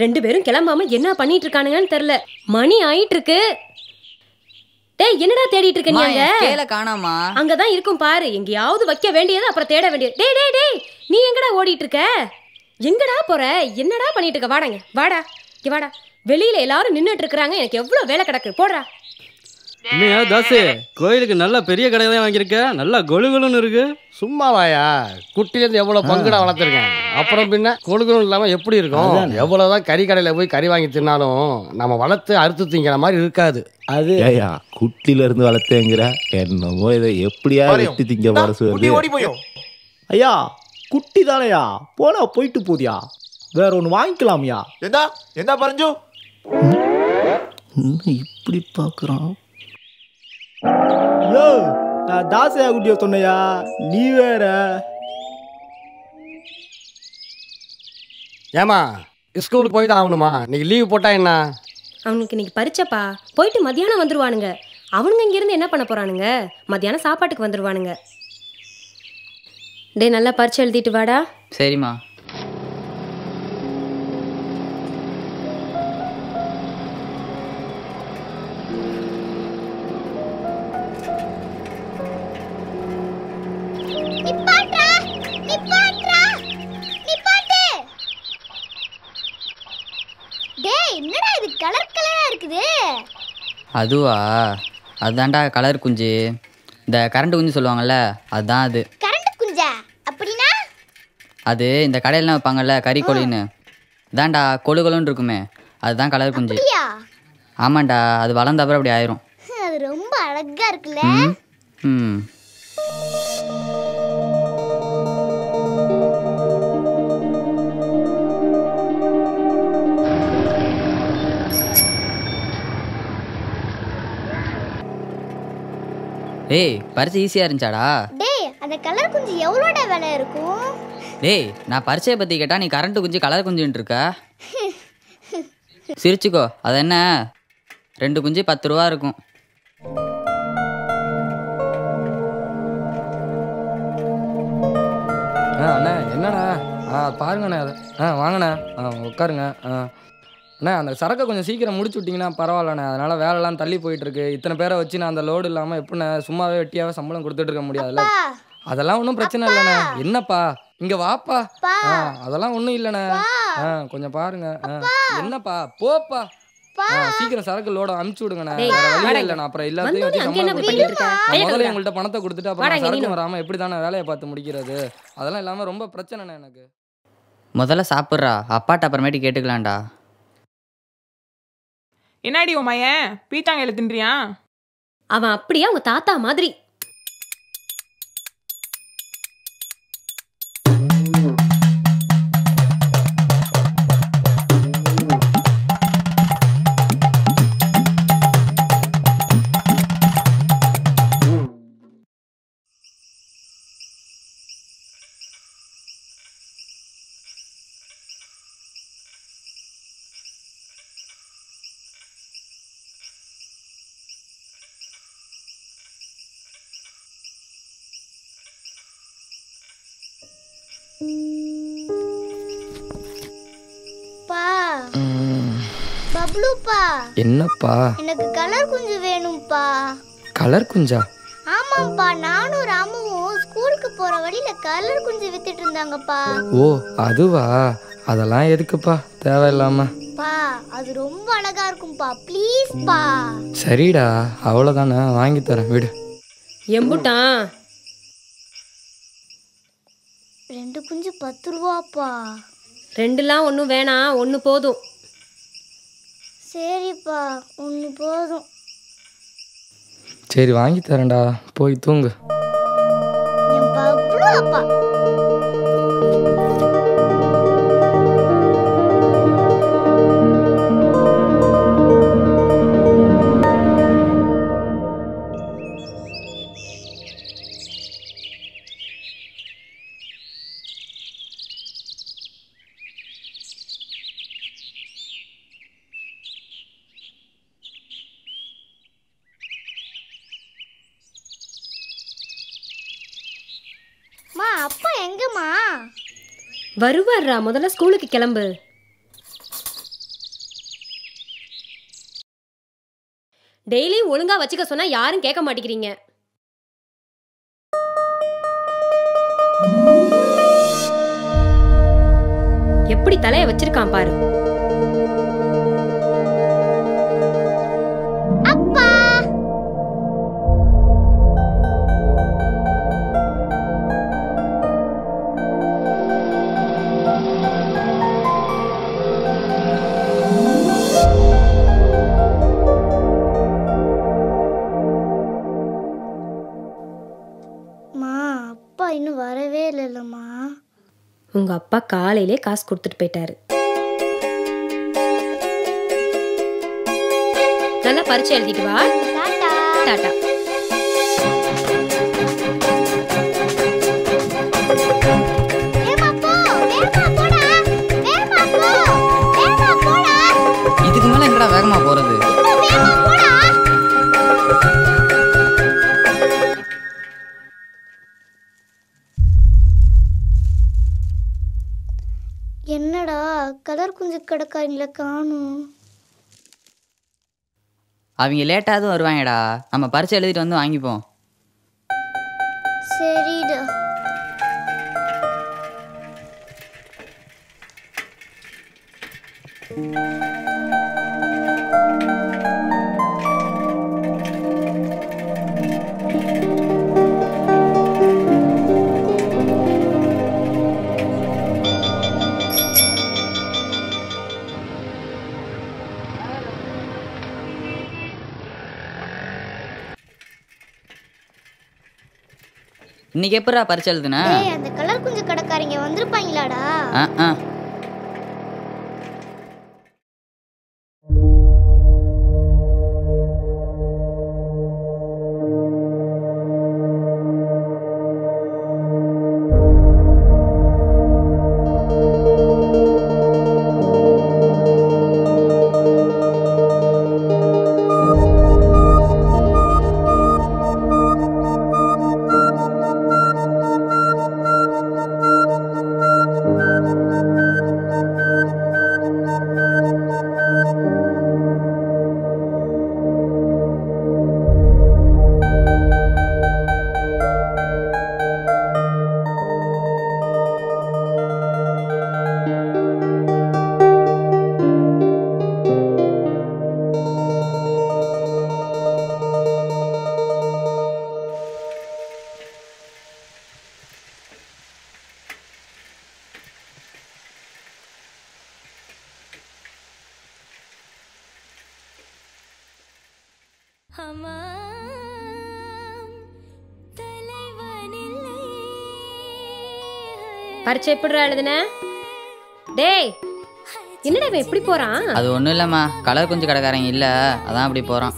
ரெண்டு பேரும் கிளம்பாம என்ன பண்ணிட்டு இருக்கானுங்கன்னு தெரியல மணி ஆயிட்டு இருக்கு டேய் என்னடா தேடிட்டு இருக்க நீ அங்க ஸ்கேல காணாமா அங்கதான் இருக்கும் பாரு எங்கேயாவது வைக்க வேண்டியது அப்புறம் தேட வேண்டியது டேய் டேய் டேய் நீ எங்கடா ஓடிட்டு இருக்க எங்கடா போற என்னடா பண்ணிட்டு இருக்க வாடாங்க வாடா இங்க வாடா வெளியில எல்லாரும் நின்னுட்டு இருக்காங்க எனக்கு எவ்வளவு வேலை கிடக்கு போடுறா இல்லையா தாசு கோயிலுக்கு நல்ல பெரிய கடை தான் வாங்கியிருக்க நல்லா கொலு கொலுன்னு இருக்கு சும்மாவாயா குட்டிலேருந்து எவ்வளோ பங்குடா வளர்த்துருக்கேன் அப்புறம் பின்ன கொழுக்கணும் இல்லாமல் எப்படி இருக்கும் எவ்வளோதான் கறி கடையில் போய் கறி வாங்கி தின்னாலும் நம்ம வளர்த்து அறுத்து திங்கிற மாதிரி இருக்காது அது ஏயா குட்டில இருந்து வளர்த்தேங்கிற என்னமோ இதை எப்படியா வெட்டி திங்க மனசு குட்டி வருது ஓடி போயும் ஐயா குட்டி தானையா போனா போயிட்டு போதியா வேற ஒன்று வாங்கிக்கலாம்யா எந்தா எந்தா பறஞ்சு இன்னும் இப்படி பாக்குறான் யோ நான் தாசையா குட்டிய சொன்னையா நீ வேற ஏமா ஸ்கூலுக்கு போய் தான் ஆகணுமா இன்னைக்கு லீவ் போட்டா என்ன அவனுக்கு இன்னைக்கு பறிச்சப்பா போயிட்டு மத்தியானம் வந்துருவானுங்க அவனுங்க இங்கிருந்து என்ன பண்ண போறானுங்க மத்தியானம் சாப்பாட்டுக்கு வந்துருவானுங்க டேய் நல்லா பரிச்சை எழுதிட்டு வாடா சரிம்மா நிப்பாட்றா நிப்பாட்றா நிப்பாட்டு டேய் என்னடா இது கலர் கலரா இருக்குது அதுவா அதுதான்டா கலர் குஞ்சு இந்த கரண்ட் குஞ்சு சொல்லுவாங்கல்ல அதுதான் அது கரண்ட் குஞ்சா அப்படின்னா அது இந்த கடையிலாம் வைப்பாங்கல்ல கறி கோழின்னு இதான்டா கொழு கொழுன்னு இருக்குமே அதுதான் கலர் குஞ்சு அப்படியா ஆமாண்டா அது வளர்ந்த அப்புறம் அப்படி ஆயிரும் அது ரொம்ப அழகா இருக்குல்ல ம் ம் ஏய் பரிசு ஈஸியாக இருந்துச்சாடா டேய் அந்த கலர் குஞ்சு எவ்வளோட விலை இருக்கும் டேய் நான் பரிச்சையை பற்றி கேட்டால் நீ கரண்ட் குஞ்சு கலர் குஞ்சுன்ட்டு இருக்க சிரிச்சுக்கோ அது என்ன ரெண்டு குஞ்சு பத்து ரூபா இருக்கும் ஆ அண்ணா என்னண்ணா ஆ பாருங்கண்ணே அதை ஆ வாங்கண்ணே ஆ உட்காருங்க ஆ அண்ணா அந்த சரக்கை கொஞ்சம் சீக்கிரம் முடிச்சு விட்டிங்கன்னா பரவாயில்லண்ணே அதனால் வேலைலாம் தள்ளி போயிட்டுருக்கு இத்தனை பேரை வச்சு நான் அந்த லோடு இல்லாமல் எப்படிண்ணே சும்மாவே வெட்டியாவே சம்பளம் கொடுத்துட்டு இருக்க முடியாதுல்ல அப்பா அதெல்லாம் ஒன்றும் பிரச்சனை இல்லைண்ணே என்னப்பா இங்கே வாப்பா பா ஆ அதெல்லாம் ஒன்றும் இல்லைண்ணே ஆ கொஞ்சம் பாருங்க ஆ என்னப்பா போப்பா பா ஆ சீக்கிரம் சரக்கு லோட அமுச்சு விடுங்கண்ணே டேய், வேற வழியே வாடா இல்லைண்ணா அப்புறம் எல்லாத்தையும் வச்சு வந்தோடனே அங்க என்ன சம்பளம் பண்ணிட்டு கொடுத்துட்டு இருக்க நான் முதல்ல கையில எங்கள்கிட்ட பணத்தை கொடுத்துட்டு அப்புறம் வாடா, நான் இங்க சரக்கு நீனு. வராம எப்படி தானே வேலையை பார்த்து முடிக்கிறது அதெல்லாம் இல்லாம ரொம்ப பிரச்சனைண்ணே எனக்கு முதல்ல சாப்பிட்றா அப்பாட்ட அப்புறமேட்டு கேட்டுக்கலாம்டா என்னடி உன் மயன் பீச்சாங்கையில தின்றியா அவன் அப்படியே அவங்க தாத்தா மாதிரி பா பப்ளுப்பா என்னப்பா எனக்கு கலர் குஞ்சு வேணும்ப்பா கலர் குஞ்சா ஆமாப்பா நானும் ராமுவும் ஸ்கூலுக்கு போற வழியில கலர் குஞ்சு வித்துட்டு இருந்தாங்கப்பா ஓ அதுவா அதெல்லாம் எதுக்குப்பா தேவையில்லாம பா அது ரொம்ப அழகா இருக்கும்பா ப்ளீஸ் பா சரிடா அவ்வளோதானே வாங்கி தரேன் விடு எம்புட்டான் ரெண்டு குஞ்சு பத்து ரூபாப்பா ரெண்டுலாம் ஒன்றும் வேணாம் ஒன்று போதும் சரிப்பா ஒன்று போதும் சரி வாங்கி தரேன்டா போய் தூங்கு என் பப்ளு அப்பா மா அப்பா எங்கம்மா வருவார்ரா முதல்ல ஸ்கூலுக்கு கிளம்பு டெய்லியும் ஒழுங்கா வச்சுக்க சொன்னா யாரும் கேட்க மாட்டேங்கிறீங்க எப்படி தலைய வச்சிருக்கான் பாரு அப்பா மா அப்பா இன்னும் வரவே இல்லைல்லம்மா உங்க அப்பா காலையிலே காசு கொடுத்துட்டு போயிட்டாரு நல்லா பரிச்சை எழுதிட்டு வா டாட்டா டாட்டா வேகமா போ வேகமா போடா வேகமா போ வேகமா போடா இதுக்கு மேலே எங்கடா வேகமாக போகிறது இன்னும் வேகமா போடா என்னடா கலர் குஞ்சு கிடக்காங்கள காணும் அவங்க லேட்டாவது வருவாங்கடா நம்ம பரிச்சை எழுதிட்டு வந்து வாங்கிப்போம் சரிடா இன்னைக்கு எப்படா பரிச்சை எழுதுன டேய் அந்த கலர் குஞ்சு கடைக்காரங்க வந்திருப்பாங்களாடா ஆ ஆ பரிச்சை எப்படிடா எழுதுன டேய் என்னடா இவன் எப்படி போறான் அது ஒன்றும் இல்லைம்மா கலர் கொஞ்சம் கடைக்காரங்க இல்லை அதான் அப்படி போகிறான்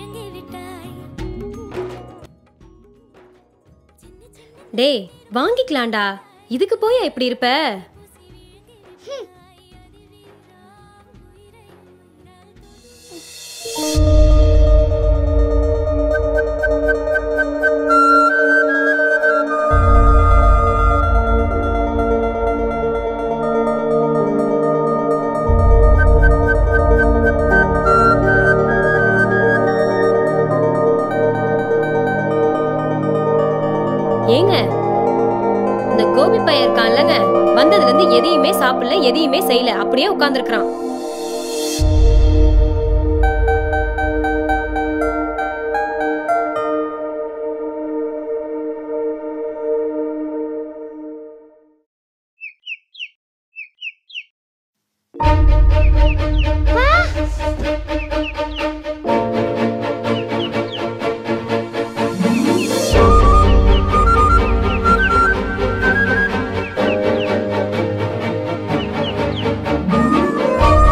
டேய் வாங்கிக்கலாம்டா இதுக்கு போய் எப்படி இருப்ப ஏங்க இந்த கோபி பையன் இருக்கான்லங்க வந்ததுல இருந்து எதையுமே சாப்பிடல எதையுமே செய்யல அப்படியே உட்கார்ந்துருக்கான் ஆ